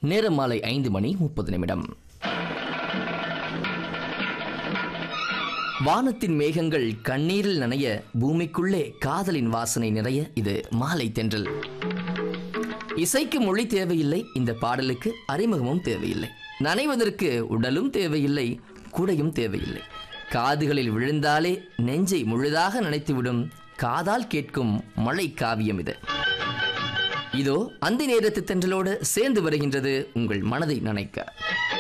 நேரம் மாலை ஐந்து மணி முப்பது நிமிடம் வானத்தின் மேகங்கள் கண்ணீரில் நனைய பூமிக்குள்ளே காதலின் வாசனை நிறைய இது மாலை தென்றல் இசைக்கு மொழி தேவையில்லை இந்த பாடலுக்கு அறிமுகமும் தேவையில்லை நனைவதற்கு உடலும் தேவையில்லை குடையும் தேவையில்லை காதுகளில் விழுந்தாலே நெஞ்சை முழுதாக நனைத்துவிடும் காதால் கேட்கும் மழை காவியம் இது இதோ அந்த நேரத்து தென்றலோடு சேர்ந்து வருகின்றது உங்கள் மனதை நனைக்க